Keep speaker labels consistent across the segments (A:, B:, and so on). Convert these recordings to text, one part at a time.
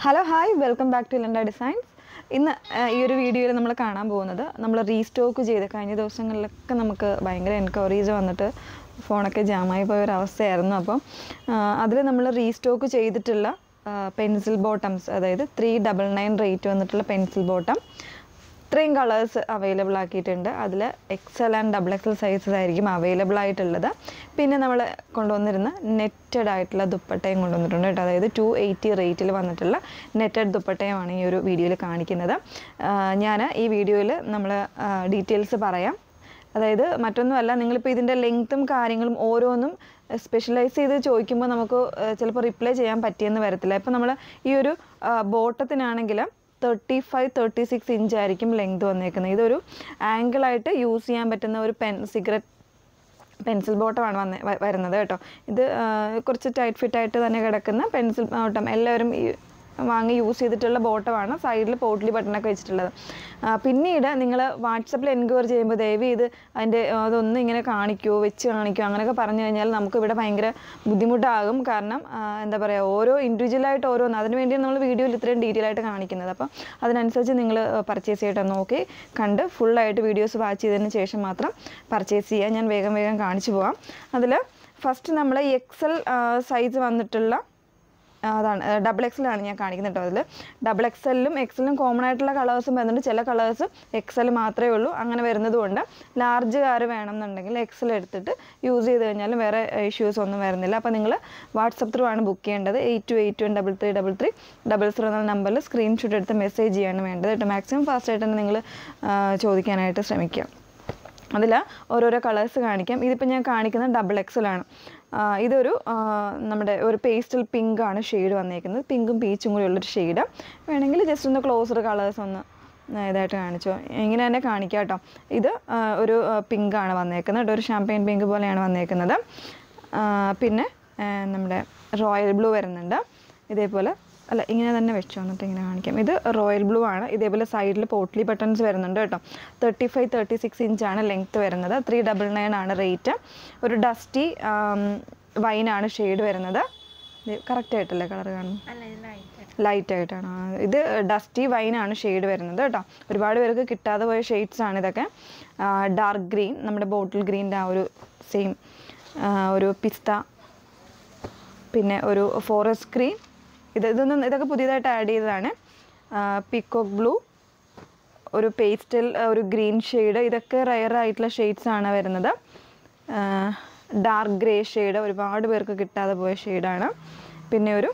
A: hello hi welcome back to ലണ്ട designs ഇന്ന് ആ, ഈ ഒരു വീഡിയോയിൽ നമ്മൾ കാണാൻ പോകുന്നത് നമ്മൾ റീസ്റ്റോക്ക് ചെയ്ത് കഴിഞ്ഞ ദിവസങ്ങളിലൊക്കെ നമുക്ക് ഭയങ്കര എൻക്വയറീസ് വന്നിട്ട് ഫോണൊക്കെ ജാമായി പോയ ഒരു അവസ്ഥയായിരുന്നു അപ്പം അതിൽ നമ്മൾ റീസ്റ്റോക്ക് ചെയ്തിട്ടുള്ള പെൻസിൽ ബോട്ടംസ് അതായത് ത്രീ ഡബിൾ നയൻ റേറ്റ് വന്നിട്ടുള്ള പെൻസിൽ ബോട്ടം ഇത്രയും കളേഴ്സ് അവൈലബിൾ ആക്കിയിട്ടുണ്ട് അതിൽ XL and double XL sizes ആയിരിക്കും അവൈലബിൾ ആയിട്ടുള്ളത് പിന്നെ നമ്മൾ കൊണ്ടുവന്നിരുന്ന നെറ്റഡ് ആയിട്ടുള്ള ദുപ്പട്ടയും കൊണ്ടുവന്നിട്ടുണ്ട് കേട്ടോ അതായത് ടു എയ്റ്റി റേറ്റിൽ വന്നിട്ടുള്ള നെറ്റഡ് ദുപ്പട്ടയുമാണ് ഈ ഒരു വീഡിയോയിൽ കാണിക്കുന്നത് ഞാൻ ഈ വീഡിയോയിൽ നമ്മൾ ഡീറ്റെയിൽസ് പറയാം അതായത് മറ്റൊന്നുമല്ല നിങ്ങളിപ്പോൾ ഇതിൻ്റെ ലെങ്ത്തും കാര്യങ്ങളും ഓരോന്നും സ്പെഷ്യലൈസ് ചെയ്ത് ചോദിക്കുമ്പോൾ നമുക്ക് ചിലപ്പോൾ റിപ്ലൈ ചെയ്യാൻ പറ്റിയെന്ന് വരത്തില്ല ഇപ്പോൾ നമ്മൾ ഈ ഒരു ബോട്ടത്തിനാണെങ്കിൽ thirty five thirty six inch ആയിരിക്കും ലെങ്ത് വന്നേക്കുന്നത് ഇതൊരു ആംഗിളായിട്ട് യൂസ് ചെയ്യാൻ പറ്റുന്ന ഒരു പെൻ സിഗരറ്റ് പെൻസിൽ ബോട്ടമാണ് വന്ന് വ- വരുന്നത് കേട്ടോ ഇത് ആ, കുറച്ച് ടൈറ്റ് ഫിറ്റ് ആയിട്ട് തന്നെ കിടക്കുന്ന പെൻസിൽ ബോട്ടം എല്ലാവരും ഈ വാങ്ങി യൂസ് ചെയ്തിട്ടുള്ള ബോട്ടമാണ് സൈഡിൽ പോട്ട്ലി ബട്ടണൊക്കെ വെച്ചിട്ടുള്ളത് ആ, പിന്നീട് നിങ്ങൾ വാട്സപ്പിൽ എൻക്വയറി ചെയ്യുമ്പോൾ ദയവ് ചെയ്ത് അതിൻ്റെ അതൊന്നും ഇങ്ങനെ കാണിക്കുമോ വെച്ച് കാണിക്കുമോ അങ്ങനെയൊക്കെ പറഞ്ഞു കഴിഞ്ഞാൽ നമുക്ക് ഇവിടെ ഭയങ്കര ബുദ്ധിമുട്ടാകും കാരണം ആ, എന്താ പറയുക ഓരോ ഇൻഡിവിജ്വലായിട്ട് ഓരോന്ന് അതിന് വേണ്ടിയാണ് നമ്മൾ വീഡിയോയിൽ ഇത്രയും ഡീറ്റെയിൽ ആയിട്ട് കാണിക്കുന്നത് അപ്പം അതിനനുസരിച്ച് നിങ്ങൾ പർച്ചേസ് ചെയ്തിട്ട് നോക്കി കണ്ട് ഫുള്ളായിട്ട് വീഡിയോസ് വാച്ച് ചെയ്തതിന് ശേഷം മാത്രം പർച്ചേസ് ചെയ്യുക ഞാൻ വേഗം വേഗം കാണിച്ചു പോവാം അതിൽ ഫസ്റ്റ് നമ്മൾ എക്സൽ സൈസ് വന്നിട്ടുള്ള ആ, അതാണ് ഡബിൾ എക്സലാണ് ഞാൻ കാണിക്കുന്നത് കേട്ടോ അതിൽ ഡബിൾ എക്സലിലും എക്സലിലും കോമൺ ആയിട്ടുള്ള കളേഴ്സും വരുന്നുണ്ട് ചില കളേഴ്സ് എക്സൽ മാത്രമേ ഉള്ളൂ അങ്ങനെ വരുന്നതുകൊണ്ട് ലാർജ് കാർ വേണമെന്നുണ്ടെങ്കിൽ എക്സൽ എടുത്തിട്ട് യൂസ് ചെയ്ത് കഴിഞ്ഞാലും വേറെ ഇഷ്യൂസ് ഒന്നും വരുന്നില്ല അപ്പോൾ നിങ്ങൾ വാട്സപ്പ് ത്രൂ ആണ് ബുക്ക് ചെയ്യേണ്ടത് eight two eight one double three double three double zero എന്ന നമ്പറിൽ സ്ക്രീൻഷോട്ട് എടുത്ത് മെസ്സേജ് ചെയ്യാണ് വേണ്ടത് കേട്ടോ മാക്സിമം ഫാസ്റ്റ് ആയിട്ട് തന്നെ നിങ്ങൾ ചോദിക്കാനായിട്ട് ശ്രമിക്കുക അതിൽ ഓരോരോ കളേഴ്സ് കാണിക്കാം ഇതിപ്പോൾ ഞാൻ കാണിക്കുന്നത് ഡബിൾ എക്സലാണ് ഇതൊരു ആ, നമ്മുടെ ഒരു പേസ്റ്റൽ പിങ്ക് ആണ് ഷെയ്ഡ് വന്നേക്കുന്നത് പിങ്കും പീച്ചും കൂടി ഉള്ളൊരു ഷെയ്ഡ് വേണമെങ്കിൽ ജസ്റ്റ് ഒന്ന് ക്ലോസർ കളേഴ്സ് ഒന്ന് ആ, ഇതായിട്ട് കാണിച്ചു ഇങ്ങനെ തന്നെ കാണിക്കാം കേട്ടോ ഇത് ആ, ഒരു പിങ്ക് ആണ് വന്നേക്കുന്നത് കേട്ടോ ഒരു ഷാമ്പയിൻ പിങ്ക് പോലെയാണ് വന്നേക്കുന്നത് ആ, പിന്നെ ആ, നമ്മുടെ റോയൽ ബ്ലൂ വരുന്നുണ്ട് ഇതേപോലെ അല്ല ഇങ്ങനെ തന്നെ വെച്ചു എന്നിട്ട് ഇങ്ങനെ കാണിക്കാം ഇത് റോയൽ ബ്ലൂ ആണ് ഇതേപോലെ സൈഡിൽ പോട്ട്ലി ബട്ടൺസ് വരുന്നുണ്ട് കേട്ടോ തേർട്ടി ഫൈവ് തേർട്ടി സിക്സ് ഇഞ്ചാണ് ലെങ്ത്ത് വരുന്നത് ത്രീ ഡബിൾ നയൻ ആണ് റേറ്റ് ഒരു ഡസ്റ്റി വൈനാണ് ഷെയ്ഡ് വരുന്നത് കറക്റ്റ് ആയിട്ടല്ലേ കളർ കാണുന്നത് ലൈറ്റ് ആയിട്ടാണ് ആ, ഇത് ഡസ്റ്റി വൈനാണ് ഷെയ്ഡ് വരുന്നത് കേട്ടോ ഒരുപാട് പേർക്ക് കിട്ടാതെ പോയ ഷെയ്ഡ്സ് ആണ് ഇതൊക്കെ ഡാർക്ക് ഗ്രീൻ നമ്മുടെ ബോട്ടിൽ ഗ്രീൻ്റെ ആ ഒരു സെയിം ഒരു പിസ്ത പിന്നെ ഒരു ഫോറസ്റ്റ് ഗ്രീൻ ഇത് ഇതൊന്നും ഇതൊക്കെ പുതിയതായിട്ട് ആഡ് ചെയ്തതാണ് പിക്കോക്ക് ബ്ലൂ ഒരു പേസ്റ്റൽ ഒരു ഗ്രീൻ ഷെയ്ഡ് ഇതൊക്കെ റയർ ആയിട്ടുള്ള ഷെയ്ഡ്സ് ആണ് വരുന്നത് ഡാർക്ക് ഗ്രേ ഷെയ്ഡ് ഒരുപാട് പേർക്ക് കിട്ടാതെ പോയ ഷെയ്ഡാണ് പിന്നെ ഒരു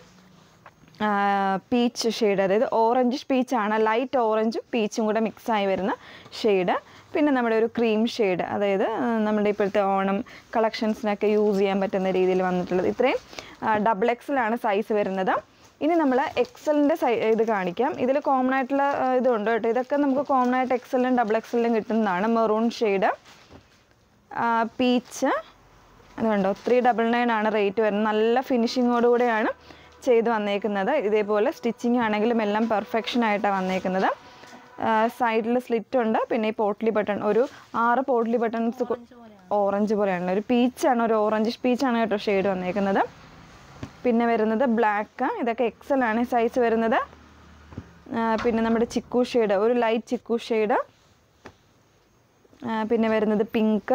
A: പീച്ച് ഷെയ്ഡ് അതായത് ഓറഞ്ച് പീച്ചാണ് ലൈറ്റ് ഓറഞ്ചും പീച്ചും കൂടെ മിക്സ് ആയി വരുന്ന ഷെയ്ഡ് പിന്നെ നമ്മുടെ ഒരു ക്രീം ഷെയ്ഡ് അതായത് ആ, നമ്മുടെ ഇപ്പോഴത്തെ ഓണം കളക്ഷൻസിനൊക്കെ യൂസ് ചെയ്യാൻ പറ്റുന്ന രീതിയിൽ വന്നിട്ടുള്ളത് ഇത്രയും ഡബിൾ എക്സലാണ് സൈസ് വരുന്നത് ഇനി നമ്മൾ എക്സലിൻ്റെ സൈ ഇത് കാണിക്കാം ഇതിൽ കോമൺ ആയിട്ടുള്ള ആ, ഇതുണ്ട് കേട്ടോ ഇതൊക്കെ നമുക്ക് കോമൺ ആയിട്ട് എക്സലിലും ഡബിൾ എക്സലിലും കിട്ടുന്നതാണ് മെറൂൺ ഷെയ്ഡ് പീച്ച് അതുകൊണ്ടോ ത്രീ ഡബിൾ നയൻ ആണ് റേറ്റ് വരുന്നത് നല്ല ഫിനിഷിങ്ങോടുകൂടെയാണ് ചെയ്ത് വന്നേക്കുന്നത് ഇതേപോലെ സ്റ്റിച്ചിങ് ആണെങ്കിലും എല്ലാം പെർഫെക്ഷൻ ആയിട്ടാണ് വന്നേക്കുന്നത് സൈഡിൽ സ്ലിറ്റ് ഉണ്ട് പിന്നെ ഈ പോട്ട്ലി ബട്ടൺ ഒരു ആറ് പോട്ട്ലി ബട്ടൺസ് ഓറഞ്ച് പോലെയാണ് ഒരു പീച്ചാണ് ഒരു ഓറഞ്ച് പീച്ചാണ് കേട്ടോ ഷെയ്ഡ് വന്നേക്കുന്നത് പിന്നെ വരുന്നത് ബ്ലാക്ക് ഇതൊക്കെ എക്സൽ ആണ് സൈസ് വരുന്നത് ആ, പിന്നെ നമ്മുടെ ചിക്കു ഷെയ്ഡ് ഒരു ലൈറ്റ് ചിക്കു ഷെയ്ഡ് പിന്നെ വരുന്നത് പിങ്ക്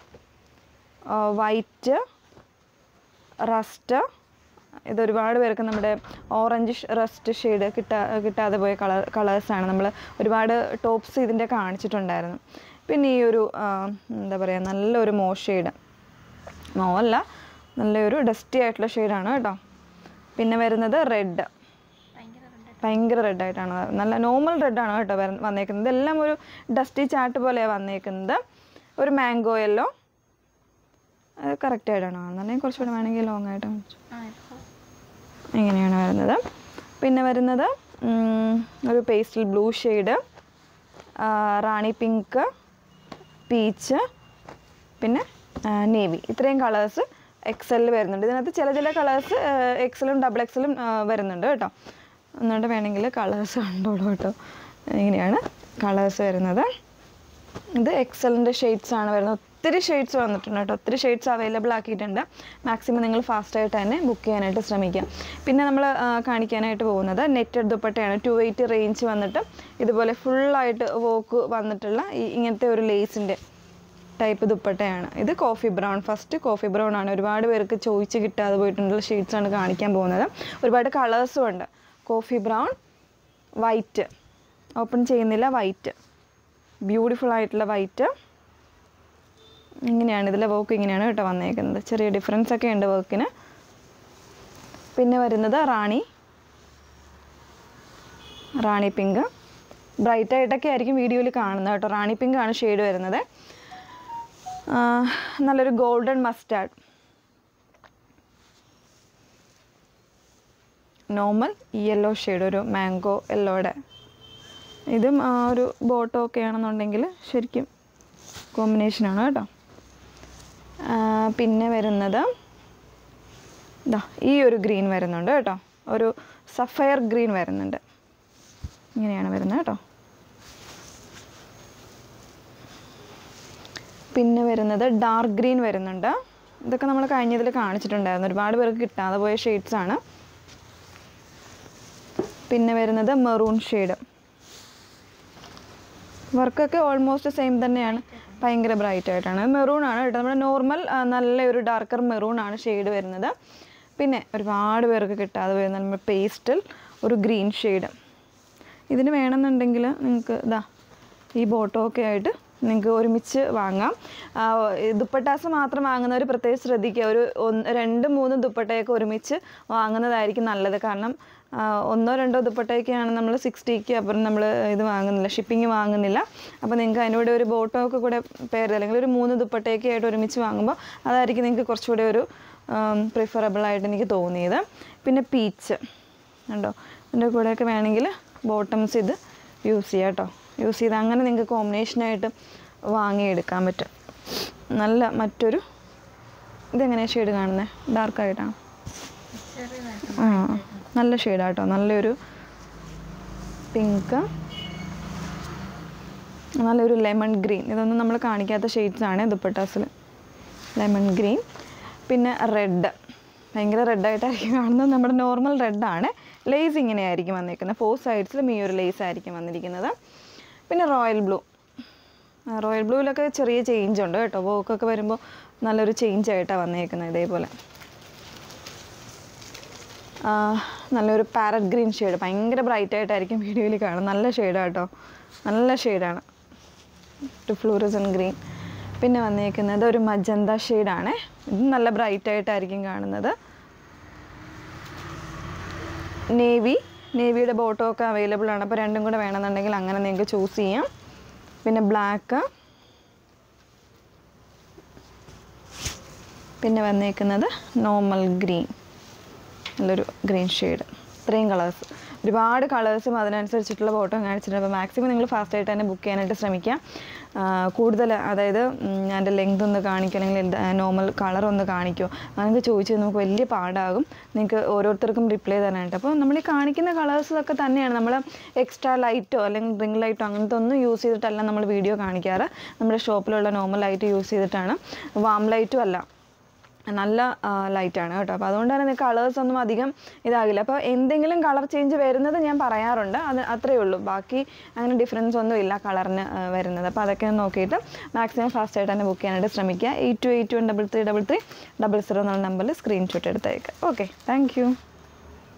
A: വൈറ്റ് റസ്റ്റ് ഇത് ഒരുപാട് പേർക്ക് നമ്മുടെ ഓറഞ്ച് റസ്റ്റ് ഷെയ്ഡ് കിട്ടാ കിട്ടാതെ പോയ കളർ കളേഴ്സാണ് നമ്മൾ ഒരുപാട് ടോപ്സ് ഇതിൻ്റെ കാണിച്ചിട്ടുണ്ടായിരുന്നു പിന്നെ ഈ ഒരു ആ, എന്താ പറയുക നല്ലൊരു മോ ഷെയ്ഡ് മോ അല്ല നല്ലൊരു ഡസ്റ്റി ആയിട്ടുള്ള ഷെയ്ഡാണ് കേട്ടോ പിന്നെ വരുന്നത് റെഡ് ഭയങ്കര റെഡ് ആയിട്ടാണ് വ- നല്ല നോർമൽ റെഡാണ് കേട്ടോ വര- വന്നേക്കുന്നത് ഇതെല്ലാം ഒരു ഡസ്റ്റി ചാട്ട് പോലെയാണ് വന്നേക്കുന്നത് ഒരു മാംഗോ യെല്ലോ അത് കറക്റ്റ് ആയിട്ടാണ് വന്നത് കുറച്ചുകൂടെ വേണമെങ്കിൽ ലോങ് ആയിട്ട് കാണിച്ചു ഇങ്ങനെയാണ് വരുന്നത് പിന്നെ വരുന്നത് ഉം, ഒരു pastel blue shade rani pink peach പിന്നെ നേവി ഇത്രയും കളേഴ്സ് എക്സലിൽ വരുന്നുണ്ട് ഇതിനകത്ത് ചില ചില കളേഴ്സ് എക്സലും ഡബിൾ എക്സലും വരുന്നുണ്ട് കേട്ടോ എന്നിട്ട് വേണമെങ്കിൽ കളേഴ്സ് കണ്ടോളൂ കേട്ടോ ഇങ്ങനെയാണ് കളേഴ്സ് വരുന്നത് ഇത് എക്സലിൻ്റെ ഷെയ്ഡ്സ് ആണ് വരുന്നത് ഒത്തിരി ഷെയ്ഡ്സ് വന്നിട്ടുണ്ട് കേട്ടോ ഒത്തിരി ഷെയ്ഡ്സ് അവൈലബിൾ ആക്കിയിട്ടുണ്ട് മാക്സിമം നിങ്ങൾ ഫാസ്റ്റായിട്ട് തന്നെ ബുക്ക് ചെയ്യാനായിട്ട് ശ്രമിക്കുക പിന്നെ നമ്മൾ കാണിക്കാനായിട്ട് പോകുന്നത് നെറ്റഡ് ദുപ്പട്ടയാണ് ടു എയ്റ്റി റേഞ്ച് വന്നിട്ട് ഇതുപോലെ ഫുള്ളായിട്ട് വോക്ക് വന്നിട്ടുള്ള ഈ ഇങ്ങനത്തെ ഒരു ലേസിൻ്റെ ടൈപ്പ് ദുപ്പട്ടയാണ് ഇത് coffee brown first coffee brown ആണ് ഒരുപാട് പേർക്ക് ചോദിച്ച് കിട്ടാതെ പോയിട്ടുള്ള ഷെയ്ഡ്സ് ആണ് കാണിക്കാൻ പോകുന്നത് ഒരുപാട് കളേഴ്സും ഉണ്ട് കോഫി ബ്രൗൺ വൈറ്റ് ഓപ്പൺ ചെയ്യുന്നില്ല വൈറ്റ് ബ്യൂട്ടിഫുൾ ആയിട്ടുള്ള വൈറ്റ് ഇങ്ങനെയാണ് ഇതിലെ വർക്ക് ഇങ്ങനെയാണ് കേട്ടോ വന്നേക്കുന്നത് ചെറിയ ഡിഫറൻസ് ഒക്കെ ഉണ്ട് വർക്കിന് പിന്നെ വരുന്നത് റാണി റാണി പിങ്ക് ബ്രൈറ്റ് ആയിട്ടൊക്കെ ആയിരിക്കും വീഡിയോയിൽ കാണുന്നത് കേട്ടോ റാണി പിങ്ക് ആണ് ഷെയ്ഡ് വരുന്നത് ആ, നല്ലൊരു golden mustard normal yellow shade ഒരു മാംഗോ യെല്ലോയുടെ ഇതും ആ ഒരു ബോട്ടോ ഒക്കെ ആണെന്നുണ്ടെങ്കിൽ ശരിക്കും കോമ്പിനേഷനാണ് കേട്ടോ ആ, പിന്നെ വരുന്നത് ഇതാ ഈ ഒരു ഗ്രീൻ വരുന്നുണ്ട് കേട്ടോ ഒരു സഫയർ ഗ്രീൻ വരുന്നുണ്ട് ഇങ്ങനെയാണ് വരുന്നത് കേട്ടോ പിന്നെ വരുന്നത് ഡാർക്ക് ഗ്രീൻ വരുന്നുണ്ട് ഇതൊക്കെ നമ്മൾ കഴിഞ്ഞതിൽ കാണിച്ചിട്ടുണ്ടായിരുന്നു ഒരുപാട് പേർക്ക് കിട്ടാതെ പോയ ഷെയ്ഡ്സ് ആണ് പിന്നെ വരുന്നത് മെറൂൺ ഷെയ്ഡ് വർക്കൊക്കെ ഓൾമോസ്റ്റ് സെയിം തന്നെയാണ് ഭയങ്കര ബ്രൈറ്റ് ആയിട്ടാണ് മെറൂൺ ആണ് കേട്ടോ നമ്മുടെ നോർമൽ നല്ല ഒരു ഡാർക്കർ മെറൂൺ ആണ് ഷെയ്ഡ് വരുന്നത് പിന്നെ ഒരുപാട് പേർക്ക് കിട്ടാതെ വരുന്ന നമ്മൾ പേസ്റ്റൽ ഒരു ഗ്രീൻ ഷെയ്ഡ് ഇതിന് വേണമെന്നുണ്ടെങ്കിൽ നിങ്ങൾക്ക് ഇതാ ഈ ബോട്ടോ ഒക്കെ ആയിട്ട് നിങ്ങൾക്ക് ഒരുമിച്ച് വാങ്ങാം ആ, ഈ ദുപ്പട്ടാസ് മാത്രം വാങ്ങുന്നവർ പ്രത്യേകം ശ്രദ്ധിക്കുക ഒരു ഒന്ന് രണ്ട് മൂന്ന് ദുപ്പട്ടയൊക്കെ ഒരുമിച്ച് വാങ്ങുന്നതായിരിക്കും നല്ലത് കാരണം ആ, ഒന്നോ രണ്ടോ ദുപ്പട്ടയൊക്കെയാണ് നമ്മൾ സിക്സ്റ്റിക്ക് അപ്പുറം നമ്മൾ ഇത് വാങ്ങുന്നില്ല ഷിപ്പിംഗ് വാങ്ങുന്നില്ല അപ്പോൾ നിങ്ങൾക്ക് അതിൻ്റെ കൂടെ ഒരു ബോട്ടോ ഒക്കെ കൂടെ പേര് അല്ലെങ്കിൽ ഒരു മൂന്ന് ദുപ്പട്ടയൊക്കെ ആയിട്ട് ഒരുമിച്ച് വാങ്ങുമ്പോൾ അതായിരിക്കും നിങ്ങൾക്ക് കുറച്ചുകൂടെ ഒരു പ്രിഫറബിൾ ആയിട്ട് എനിക്ക് തോന്നിയത് പിന്നെ പീച്ച് ഉണ്ടോ ഇതിൻ്റെ കൂടെയൊക്കെ വേണമെങ്കിൽ ബോട്ടംസ് ഇത് യൂസ് ചെയ്യാം കേട്ടോ യൂസ് ചെയ്ത് അങ്ങനെ നിങ്ങൾക്ക് കോമ്പിനേഷനായിട്ട് വാങ്ങിയെടുക്കാൻ പറ്റും നല്ല മറ്റൊരു ഇതെങ്ങനെയാണ് ഷെയ്ഡ് കാണുന്നത് ഡാർക്കായിട്ടാണ് ആ നല്ല ഷെയ്ഡാട്ടോ നല്ലൊരു പിങ്ക് നല്ലൊരു ലെമൺ ഗ്രീൻ ഇതൊന്നും നമ്മൾ കാണിക്കാത്ത ഷെയ്ഡ്സ് ആണ് ദുപ്പട്ടാസിൽ ലെമൺ ഗ്രീൻ പിന്നെ റെഡ് ഭയങ്കര റെഡായിട്ടായിരിക്കും കാണുന്നത് നമ്മുടെ നോർമൽ റെഡാണ് ലേസ് ഇങ്ങനെയായിരിക്കും വന്നിരിക്കുന്നത് ഫോർ സൈഡ്സിലും ഈ ഒരു ലേസ് ആയിരിക്കും വന്നിരിക്കുന്നത് പിന്നെ റോയൽ ബ്ലൂ റോയൽ ബ്ലൂവിലൊക്കെ ചെറിയ ചേഞ്ച് ഉണ്ട് കേട്ടോ വോക്കൊക്കെ വരുമ്പോൾ നല്ലൊരു ചേഞ്ച് ആയിട്ടാണ് വന്നേക്കുന്നത് ഇതേപോലെ ആ, നല്ലൊരു പാരറ്റ് ഗ്രീൻ ഷെയ്ഡ് ഭയങ്കര ബ്രൈറ്റ് ആയിട്ടായിരിക്കും വീഡിയോയിൽ കാണുന്നത് നല്ല ഷെയ്ഡാണ് കേട്ടോ നല്ല ഷെയ്ഡാണ് ഒരു ഫ്ലൂറസൻ ഗ്രീൻ പിന്നെ വന്നേക്കുന്നത് ഒരു മജന്ത ഷെയ്ഡാണ് ഇത് നല്ല ബ്രൈറ്റ് ആയിട്ടായിരിക്കും കാണുന്നത് നേവി നേവിയുടെ ബോട്ടോ ഒക്കെ അവൈലബിൾ ആണ് അപ്പോൾ രണ്ടും കൂടെ വേണമെന്നുണ്ടെങ്കിൽ അങ്ങനെ നിങ്ങൾക്ക് ചൂസ് ചെയ്യാം പിന്നെ ബ്ലാക്ക് പിന്നെ വന്നേക്കുന്നത് നോർമൽ ഗ്രീൻ നല്ലൊരു ഗ്രീൻ ഷെയ്ഡ് ഇത്രയും കളേഴ്സ് ഒരുപാട് കളേഴ്സും അതിനനുസരിച്ചിട്ടുള്ള ഫോട്ടോ കാണിച്ചിട്ടുണ്ട് അപ്പോൾ മാക്സിമം നിങ്ങൾ ഫാസ്റ്റായിട്ട് തന്നെ ബുക്ക് ചെയ്യാനായിട്ട് ശ്രമിക്കുക ആ, കൂടുതൽ അതായത് അതിൻ്റെ ലെങ്ത് ഒന്ന് കാണിക്കുക അല്ലെങ്കിൽ നോർമൽ കളർ ഒന്ന് കാണിക്കുമോ അങ്ങനെയൊക്കെ ചോദിച്ചാൽ നമുക്ക് വലിയ പാടാകും നിങ്ങൾക്ക് ഓരോരുത്തർക്കും റിപ്ലൈ തരാനായിട്ട് അപ്പോൾ നമ്മൾ ഈ കാണിക്കുന്ന കളേഴ്സൊക്കെ തന്നെയാണ് നമ്മൾ എക്സ്ട്രാ ലൈറ്റോ അല്ലെങ്കിൽ റിംഗ് ലൈറ്റോ അങ്ങനത്തെ ഒന്നും യൂസ് ചെയ്തിട്ടല്ല നമ്മൾ വീഡിയോ കാണിക്കാറ് നമ്മുടെ ഷോപ്പിലുള്ള നോർമൽ ലൈറ്റ് യൂസ് ചെയ്തിട്ടാണ് വാം ലൈറ്റും അല്ല നല്ല ലൈറ്റാണ് കേട്ടോ അപ്പോൾ അതുകൊണ്ട് തന്നെ നിങ്ങൾക്ക് കളേഴ്സ് ഒന്നും അധികം ഇതാകില്ല അപ്പോൾ എന്തെങ്കിലും കളർ ചേഞ്ച് വരുന്നത് ഞാൻ പറയാറുണ്ട് അത് അത്രയേ ഉള്ളൂ ബാക്കി അങ്ങനെ ഡിഫറൻസ് ഒന്നും ഇല്ല കളറിന് വരുന്നത് അപ്പോൾ അതൊക്കെ ഒന്ന് നോക്കിയിട്ട് മാക്സിമം ഫാസ്റ്റ് ആയിട്ട് തന്നെ ബുക്ക് ചെയ്യാനായിട്ട് ശ്രമിക്കുക eight two eight one double three double three double zero എന്നുള്ള നമ്പറിൽ സ്ക്രീൻഷോട്ട് എടുത്തേക്കാം ഓക്കെ താങ്ക് യു